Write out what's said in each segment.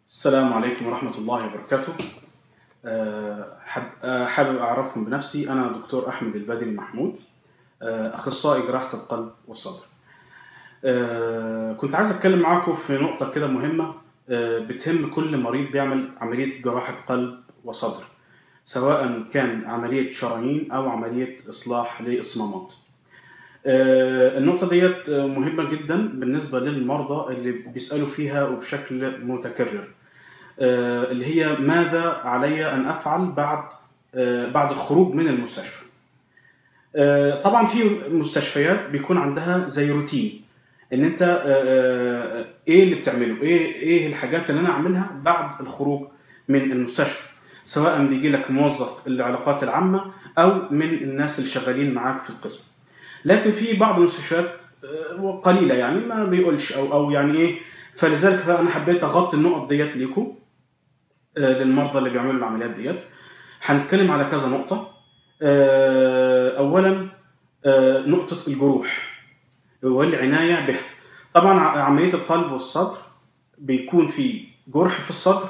السلام عليكم ورحمة الله وبركاته آه، حب- آه، حابب أعرفكم بنفسي أنا دكتور أحمد البدري محمود آه، أخصائي جراحة القلب والصدر آه، كنت عايز أتكلم معاكم في نقطة كده مهمة آه، بتهم كل مريض بيعمل عملية جراحة قلب وصدر سواء كان عملية شرايين أو عملية إصلاح لإصمامات آه، النقطة ديت آه، مهمة جدا بالنسبة للمرضى اللي بيسألوا فيها وبشكل متكرر آه، اللي هي ماذا علي أن أفعل بعد آه، بعد الخروج من المستشفى آه، طبعا في مستشفيات بيكون عندها زي روتين ان انت آه، آه، ايه اللي بتعمله ايه ايه الحاجات اللي انا اعملها بعد الخروج من المستشفى سواء بيجي لك موظف العلاقات العامه او من الناس اللي شغالين معاك في القسم لكن في بعض المستشفيات آه، قليله يعني ما بيقولش او او يعني ايه فلذلك انا حبيت اغطي النقط ديت ليكم آه، للمرضى اللي بيعملوا العمليات ديت هنتكلم على كذا نقطه آه، اولا آه، نقطه الجروح والعنايه بها طبعا ع- عمليه القلب والصدر بيكون في جرح في الصدر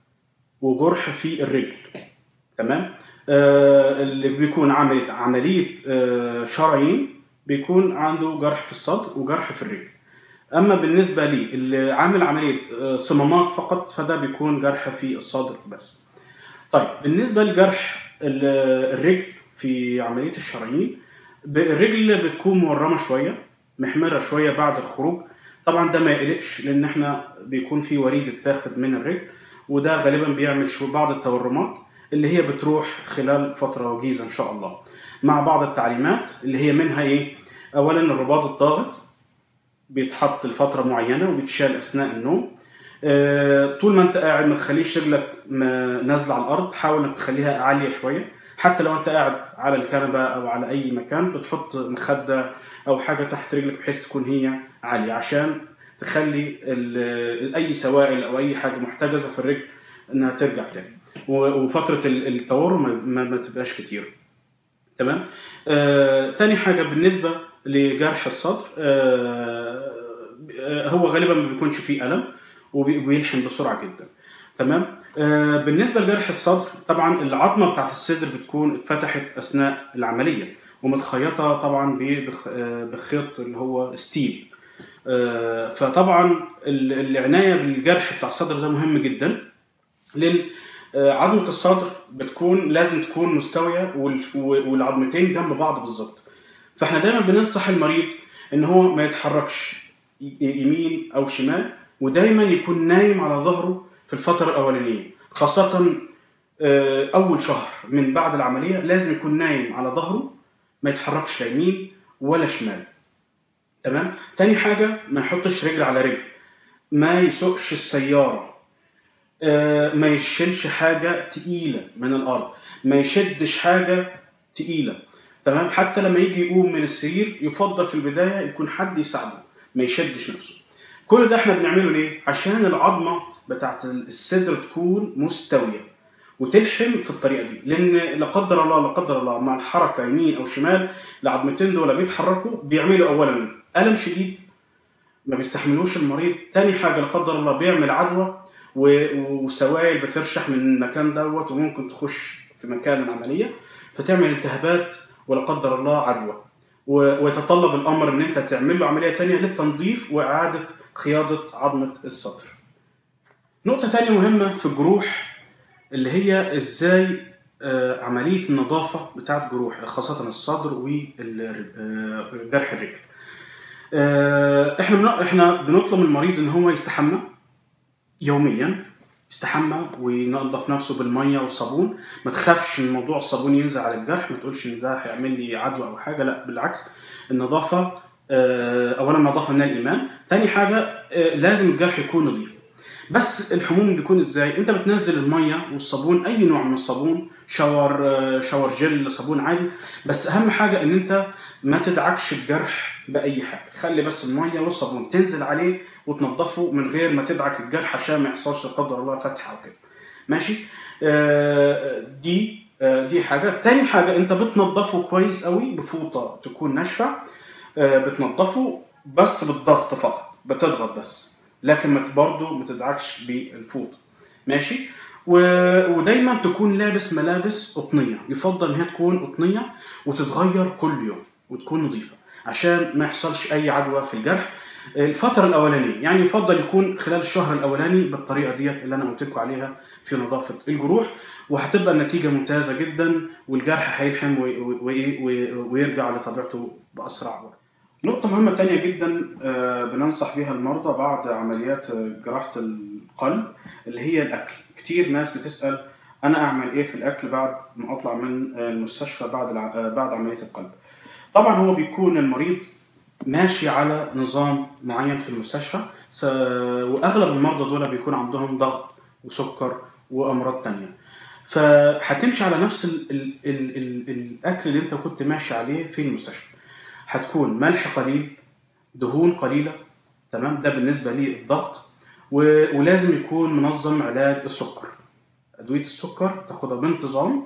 وجرح في الرجل تمام آه، اللي بيكون عمليه عمليه آه، شرايين بيكون عنده جرح في الصدر وجرح في الرجل اما بالنسبه لي اللي عامل عمليه آه، صمامات فقط فده بيكون جرح في الصدر بس طيب بالنسبه لجرح ال- الرجل في عمليه الشرايين ب- الرجل بتكون مورمه شويه محمره شويه بعد الخروج طبعا ده ما يقلقش لان احنا بيكون في وريد اتاخد من الرجل وده غالبا بيعمل شو بعض التورمات اللي هي بتروح خلال فتره وجيزه ان شاء الله مع بعض التعليمات اللي هي منها ايه اولا الرباط الضاغط بيتحط لفتره معينه وبيتشال اثناء النوم آه، طول ما انت قاعد ما تخليش رجلك ما- نازله على الارض حاول انك تخليها عاليه شويه حتى لو انت قاعد على الكنبه او على اي مكان بتحط مخده او حاجه تحت رجلك بحيث تكون هي عاليه عشان تخلي ال- اي سوائل او اي حاجه محتجزه في الرجل انها ترجع تاني و- وفتره ال- التورم ما- ما, ما تبقاش كتير تمام آه، تاني حاجه بالنسبه لجرح الصدر آه، آه، هو غالبا ما بيكونش فيه الم وبي- وبيلحم بسرعه جدا تمام آه، بالنسبه لجرح الصدر طبعا العظمه بتاعت الصدر بتكون اتفتحت اثناء العمليه ومتخيطه طبعا ب- بخ- آه، بخيط اللي هو ستيل آه، فطبعا ال- العنايه بالجرح بتاع الصدر ده مهم جدا لان آه، عظمه الصدر بتكون لازم تكون مستويه وال- والعظمتين جنب بعض بالظبط فاحنا دايما بننصح المريض ان هو ما يتحركش ي- يمين او شمال ودايما يكون نايم على ظهره في الفتره الاولانيه خاصه آه، اول شهر من بعد العمليه لازم يكون نايم على ظهره ما يتحركش لا يمين ولا شمال تمام تاني حاجه ما يحطش رجل على رجل ما يسوقش السياره آه، ما يشيلش حاجه تقيله من الارض ما يشدش حاجه تقيله تمام حتى لما يجي يقوم من السرير يفضل في البدايه يكون حد يساعده ما يشدش نفسه كل ده احنا بنعمله ليه عشان العظمه بتاعت الصدر تكون مستويه وتلحم في الطريقه دي لان لا قدر الله لا قدر الله مع الحركه يمين او شمال العظمتين دول بيتحركوا بيعملوا اولا الم شديد ما بيستحملوش المريض تاني حاجه لا قدر الله بيعمل عدوى و- وسوائل بترشح من المكان دوت وممكن تخش في مكان العمليه فتعمل التهابات ولا قدر الله عدوى و- ويتطلب الامر ان انت تعمل له عمليه تانية للتنظيف واعاده خياطه عظمه الصدر. نقطه تانية مهمه في الجروح اللي هي ازاي آه، عمليه النظافه بتاعت جروح خاصه الصدر وجرح الرجل. آه، احنا بن- احنا بنطلب من المريض ان هو يستحمى يوميا يستحمى وينظف نفسه بالميه والصابون ما تخافش من موضوع الصابون ينزل على الجرح ما تقولش ان ده هيعمل لي عدوى او حاجه لا بالعكس النظافه آه، اولا النظافه من الايمان تاني حاجه آه، لازم الجرح يكون نظيف بس الحموم بيكون ازاي انت بتنزل الميه والصابون اي نوع من الصابون شاور آه، شاور جل صابون عادي بس اهم حاجه ان انت ما تدعكش الجرح باي حاجه خلي بس الميه والصابون تنزل عليه وتنضفه من غير ما تدعك الجرح عشان ما يحصلش لا قدر الله فتحه وكده ماشي آه، دي آه، دي حاجه تاني حاجه انت بتنضفه كويس قوي بفوطه تكون ناشفه آه، بتنضفه بس بالضغط فقط بتضغط بس لكن ما برضه ما تدعكش بالفوطه ماشي و... ودايما تكون لابس ملابس قطنيه يفضل ان هي تكون قطنيه وتتغير كل يوم وتكون نظيفه عشان ما يحصلش اي عدوى في الجرح الفترة الأولانية يعني يفضل يكون خلال الشهر الأولاني بالطريقة ديت اللي أنا قلت لكم عليها في نظافة الجروح وهتبقى النتيجة ممتازة جدا والجرح هيلحم وي- وي- وي- ويرجع لطبيعته بأسرع وقت. نقطة مهمة تانية جدا آه، بننصح بيها المرضى بعد عمليات آه، جراحة القلب اللي هي الأكل كتير ناس بتسأل أنا أعمل إيه في الأكل بعد ما أطلع من آه، المستشفى بعد الع- آه، بعد عملية القلب طبعا هو بيكون المريض ماشي على نظام معين في المستشفى س... واغلب المرضى دول بيكون عندهم ضغط وسكر وامراض تانية فهتمشي على نفس ال... ال... ال... ال... الاكل اللي انت كنت ماشي عليه في المستشفى هتكون ملح قليل دهون قليله تمام ده بالنسبه للضغط و... ولازم يكون منظم علاج السكر ادويه السكر تاخدها بانتظام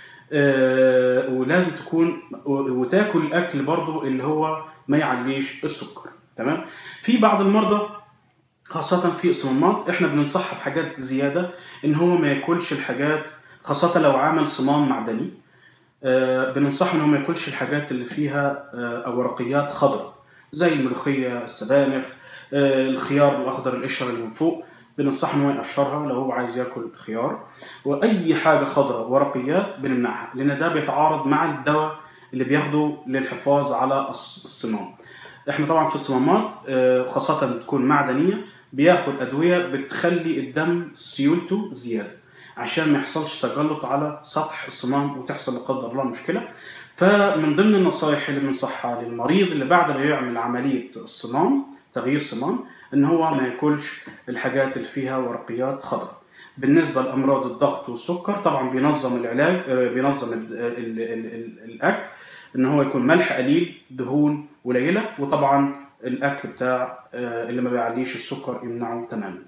آه، ولازم تكون و- وتاكل الاكل برضو اللي هو ما يعليش السكر تمام في بعض المرضى خاصة في الصمامات احنا بننصحها بحاجات زيادة ان هو ما ياكلش الحاجات خاصة لو عامل صمام معدني آه، بننصحه ان هو ما ياكلش الحاجات اللي فيها آه، او ورقيات خضراء زي الملوخية السبانخ آه، الخيار الاخضر القشر اللي من فوق بننصحه ان هو يقشرها لو هو عايز ياكل خيار واي حاجه خضراء ورقيات بنمنعها لان ده بيتعارض مع الدواء اللي بياخده للحفاظ على الص- الصمام احنا طبعا في الصمامات آه، خاصه بتكون معدنيه بياخد ادويه بتخلي الدم سيولته زياده عشان ما يحصلش تجلط على سطح الصمام وتحصل لا قدر الله مشكله فمن ضمن النصائح اللي بننصحها للمريض اللي بعد ما يعمل عمليه الصمام تغيير صمام ان هو ما ياكلش الحاجات اللي فيها ورقيات خضراء بالنسبه لامراض الضغط والسكر طبعا بينظم العلاج آه، بينظم ال ال ال ال الاكل ان هو يكون ملح قليل دهون قليله وطبعا الاكل بتاع آه، اللي ما بيعليش السكر يمنعه تماما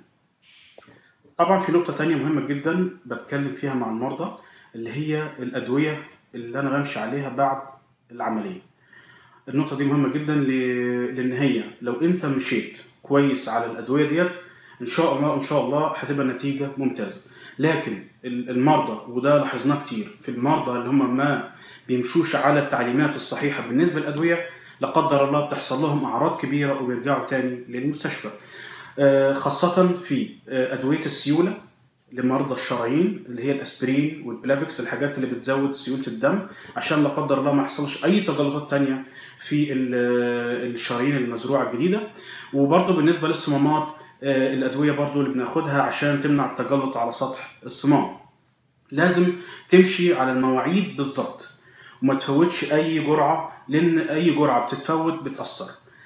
طبعا في نقطه تانية مهمه جدا بتكلم فيها مع المرضى اللي هي الادويه اللي انا بمشي عليها بعد العمليه النقطة دي مهمة جدا ل- لأن هي لو أنت مشيت كويس على الأدوية ديت إن شاء الله إن شاء الله هتبقى النتيجة ممتازة لكن ال- المرضى وده لاحظناه كتير في المرضى اللي هم ما بيمشوش على التعليمات الصحيحة بالنسبة للأدوية لا قدر الله بتحصل لهم أعراض كبيرة وبيرجعوا تاني للمستشفى آه، خاصة في آه، أدوية السيولة لمرضى الشرايين اللي هي الاسبرين والبلافكس الحاجات اللي بتزود سيوله الدم عشان لا قدر الله ما يحصلش اي تجلطات تانية في ال- الشرايين المزروعه الجديده وبرضه بالنسبه للصمامات آه، الادويه برضه اللي بناخدها عشان تمنع التجلط على سطح الصمام لازم تمشي على المواعيد بالظبط وما تفوتش اي جرعه لان اي جرعه بتتفوت بتاثر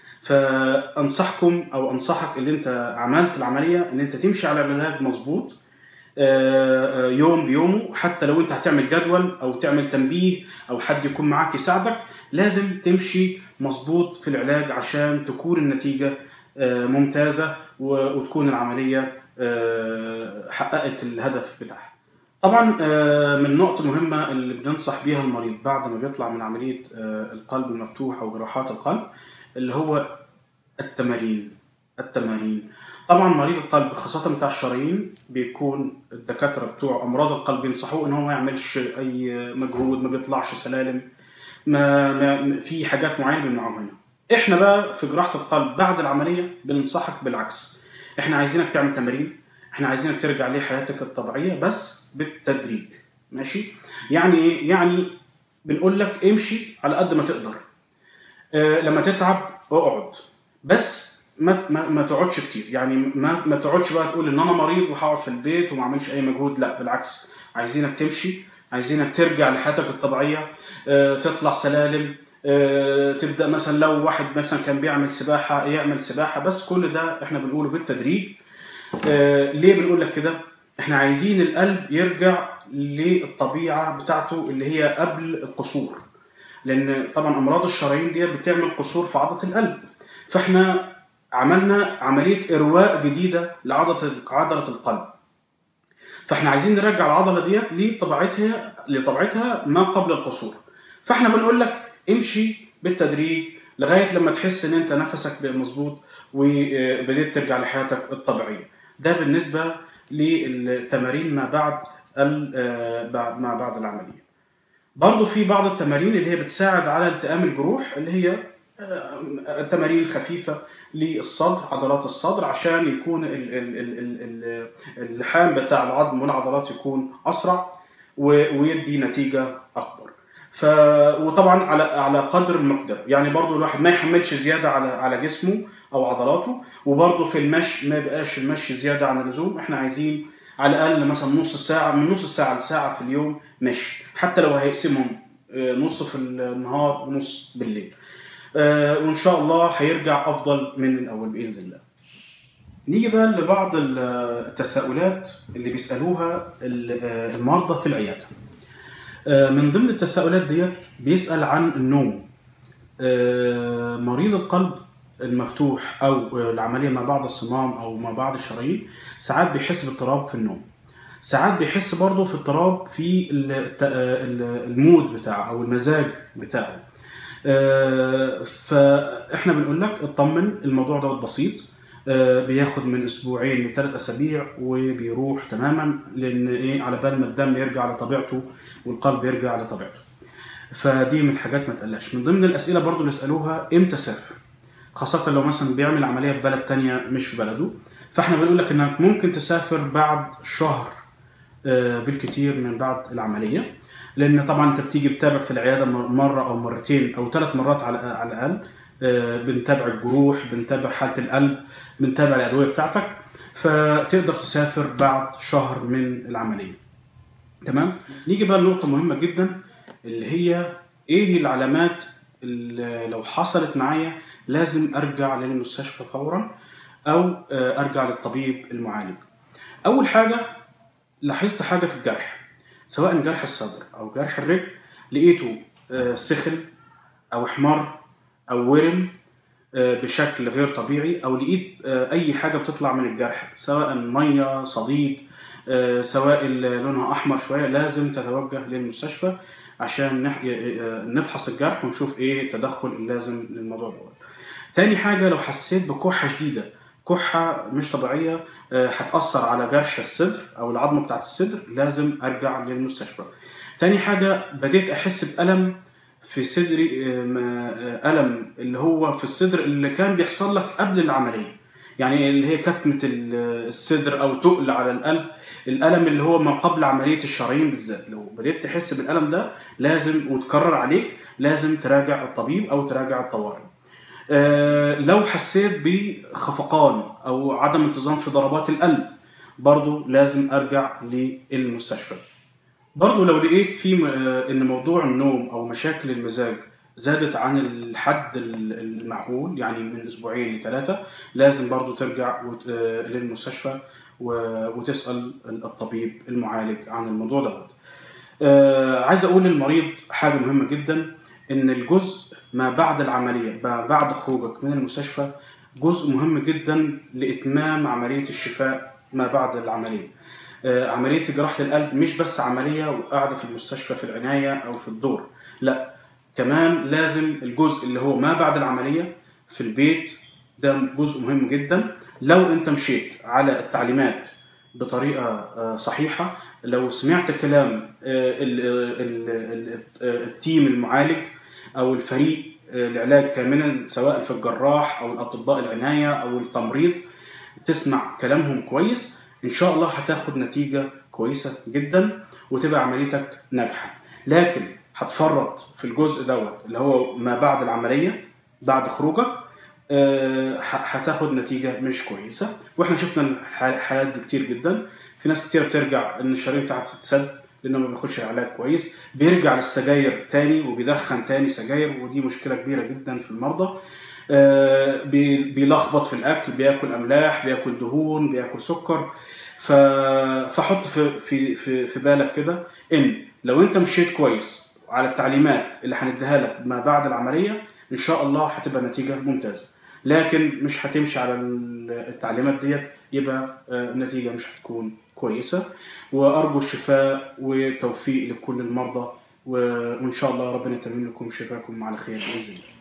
فانصحكم او انصحك اللي انت عملت العمليه ان انت تمشي على العلاج مظبوط آه، آه، يوم بيومه حتى لو انت هتعمل جدول او تعمل تنبيه او حد يكون معاك يساعدك لازم تمشي مظبوط في العلاج عشان تكون النتيجة آه، ممتازة و- وتكون العملية آه، حققت الهدف بتاعها طبعا آه، من نقطة مهمة اللي بننصح بيها المريض بعد ما بيطلع من عملية آه، القلب المفتوح أو جراحات القلب اللي هو التمارين التمارين طبعا مريض القلب خاصة بتاع الشرايين بيكون الدكاترة بتوع أمراض القلب ينصحوه إن هو ما يعملش أي مجهود ما بيطلعش سلالم ما, ما في حاجات معينة بنمنعهم هنا إحنا بقى في جراحة القلب بعد العملية بننصحك بالعكس إحنا عايزينك تعمل تمارين إحنا عايزينك ترجع لحياتك الطبيعية بس بالتدريج ماشي يعني إيه؟ يعني بنقول لك امشي على قد ما تقدر آه، لما تتعب اقعد بس ما ما, ما تقعدش كتير يعني ما ما تقعدش بقى تقول ان انا مريض وهقعد في البيت وما اعملش اي مجهود لا بالعكس عايزينك تمشي عايزينك ترجع لحياتك الطبيعيه آه، تطلع سلالم آه، تبدا مثلا لو واحد مثلا كان بيعمل سباحه يعمل سباحه بس كل ده احنا بنقوله بالتدريج آه، ليه بنقول لك كده احنا عايزين القلب يرجع للطبيعه بتاعته اللي هي قبل القصور لان طبعا امراض الشرايين دي بتعمل قصور في عضله القلب فاحنا عملنا عمليه ارواء جديده لعضله عضله القلب فاحنا عايزين نرجع العضله ديت لطبيعتها لطبيعتها ما قبل القصور فاحنا بنقول لك امشي بالتدريج لغايه لما تحس ان انت نفسك بقى مظبوط وبديت ترجع لحياتك الطبيعيه ده بالنسبه للتمارين ما بعد ال- آه، بعد- ما بعد العمليه برضو في بعض التمارين اللي هي بتساعد على التئام الجروح اللي هي آه، تمارين خفيفه للصدر عضلات الصدر عشان يكون ال- ال- ال- ال- ال- اللحام بتاع العظم والعضلات يكون اسرع و- ويدي نتيجه اكبر ف وطبعا على على قدر المقدر يعني برضو الواحد ما يحملش زياده على على جسمه او عضلاته وبرضو في المشي ما يبقاش المشي زياده عن اللزوم احنا عايزين على الاقل مثلا نص ساعه من نص ساعه لساعه في اليوم مشي حتى لو هيقسمهم آه، نص في النهار ونص بالليل آه، وان شاء الله هيرجع افضل من الاول باذن الله نيجي بقى لبعض ال- التساؤلات اللي بيسالوها ال- آه، المرضى في العياده آه، من ضمن التساؤلات ديت بيسال عن النوم آه، مريض القلب المفتوح او آه، العمليه ما بعد الصمام او ما بعد الشرايين ساعات بيحس باضطراب في النوم ساعات بيحس برضه في اضطراب في الت- آه، المود بتاعه او المزاج بتاعه آه، فاحنا بنقول لك اطمن الموضوع دوت بسيط آه، بياخد من اسبوعين لثلاث اسابيع وبيروح تماما لان ايه على بال ما الدم يرجع لطبيعته والقلب يرجع لطبيعته فدي من الحاجات ما تقلقش من ضمن الاسئله برضو اللي يسالوها امتى سافر خاصه لو مثلا بيعمل عمليه في بلد تانية مش في بلده فاحنا بنقول لك انك ممكن تسافر بعد شهر آه، بالكتير من بعد العمليه لان طبعا انت بتيجي بتتابع في العياده مر- مره او مرتين او ثلاث مرات على على الاقل آه، بنتابع الجروح بنتابع حاله القلب بنتابع الادويه بتاعتك فتقدر تسافر بعد شهر من العمليه تمام نيجي بقى لنقطه مهمه جدا اللي هي ايه العلامات اللي لو حصلت معايا لازم ارجع للمستشفى فورا او آه، ارجع للطبيب المعالج اول حاجه لاحظت حاجه في الجرح سواء جرح الصدر او جرح الرجل لقيته آه، سخن او احمر او ورم آه، بشكل غير طبيعي او لقيت آه، اي حاجه بتطلع من الجرح سواء ميه صديد آه، سواء اللي لونها احمر شويه لازم تتوجه للمستشفى عشان نح- آه، نفحص الجرح ونشوف ايه التدخل اللازم للموضوع ده تاني حاجه لو حسيت بكحه شديده كحه مش طبيعيه آه، هتاثر على جرح الصدر او العظمه بتاعت الصدر لازم ارجع للمستشفى تاني حاجه بديت احس بالم في صدري آه، ما- آه، الم اللي هو في الصدر اللي كان بيحصل لك قبل العمليه يعني اللي هي كتمه ال- الصدر او تقل على القلب الالم اللي هو ما قبل عمليه الشرايين بالذات لو بديت تحس بالالم ده لازم وتكرر عليك لازم تراجع الطبيب او تراجع الطوارئ آه، لو حسيت بخفقان او عدم انتظام في ضربات القلب برضو لازم ارجع للمستشفى برضو لو لقيت في م- آه، ان موضوع النوم او مشاكل المزاج زادت عن الحد ال- المعقول يعني من اسبوعين لثلاثه لازم برضو ترجع وت- آه، للمستشفى و- وتسال الطبيب المعالج عن الموضوع دوت آه، عايز اقول للمريض حاجه مهمه جدا ان الجزء ما بعد العمليه ما بعد خروجك من المستشفى جزء مهم جدا لاتمام عمليه الشفاء ما بعد العمليه آه، عمليه جراحه القلب مش بس عمليه وقاعده في المستشفى في العنايه او في الدور لا كمان لازم الجزء اللي هو ما بعد العمليه في البيت ده جزء مهم جدا لو انت مشيت على التعليمات بطريقه آه، صحيحه لو سمعت كلام آه، ال- ال- ال- ال- التيم المعالج او الفريق آه، العلاج كاملا سواء في الجراح او الاطباء العنايه او التمريض تسمع كلامهم كويس ان شاء الله هتاخد نتيجه كويسه جدا وتبقى عمليتك ناجحه لكن هتفرط في الجزء دوت اللي هو ما بعد العمليه بعد خروجك آه، ه- هتاخد نتيجه مش كويسه واحنا شفنا الح- الحالات دي كتير جدا في ناس كتير بترجع ان الشرايين بتاعها بتتسد لانه ما بياخدش علاج كويس بيرجع للسجاير تاني وبيدخن تاني سجاير ودي مشكله كبيره جدا في المرضى آه، بي- بيلخبط في الاكل بياكل املاح بياكل دهون بياكل سكر ف... فحط في في في, في بالك كده ان لو انت مشيت كويس على التعليمات اللي هنديها لك ما بعد العمليه ان شاء الله هتبقى نتيجه ممتازه لكن مش هتمشي على التعليمات ديت يبقى آه، النتيجه مش هتكون كويسه وارجو الشفاء والتوفيق لكل المرضى و- وان شاء الله ربنا يتمم لكم شفاكم على خير باذن الله